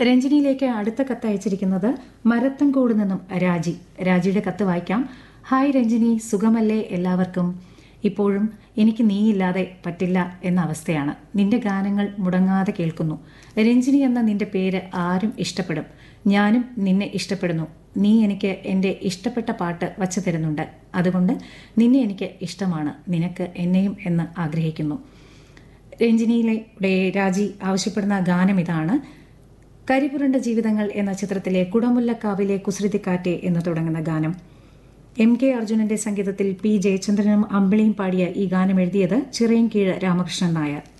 രഞ്ജിനിയിലേക്ക് അടുത്ത കത്ത് അയച്ചിരിക്കുന്നത് മരത്തൻകോട് നിന്നും രാജി രാജിയുടെ കത്ത് വായിക്കാം ഹായ് രഞ്ജിനി സുഖമല്ലേ എല്ലാവർക്കും ഇപ്പോഴും എനിക്ക് നീയില്ലാതെ പറ്റില്ല എന്ന അവസ്ഥയാണ് നിന്റെ ഗാനങ്ങൾ മുടങ്ങാതെ കേൾക്കുന്നു രഞ്ജിനി എന്ന നിന്റെ പേര് ആരും ഇഷ്ടപ്പെടും ഞാനും നിന്നെ ഇഷ്ടപ്പെടുന്നു നീ എനിക്ക് എൻ്റെ ഇഷ്ടപ്പെട്ട പാട്ട് വച്ചു തരുന്നുണ്ട് അതുകൊണ്ട് നിന്നെ എനിക്ക് ഇഷ്ടമാണ് നിനക്ക് എന്നെയും എന്ന് ആഗ്രഹിക്കുന്നു രഞ്ജിനിയിലെ രാജി ആവശ്യപ്പെടുന്ന ഗാനം ഇതാണ് കരിപുരണ്ട ജീവിതങ്ങൾ എന്ന ചിത്രത്തിലെ കുടമുല്ലക്കാവിലെ കുസൃതിക്കാറ്റെ എന്ന് തുടങ്ങുന്ന ഗാനം എം കെ അർജുനന്റെ സംഗീതത്തിൽ പി ജയചന്ദ്രനും അമ്പിളിയും പാടിയ ഈ ഗാനം എഴുതിയത് ചിറയൻകീഴ് രാമകൃഷ്ണൻ നായർ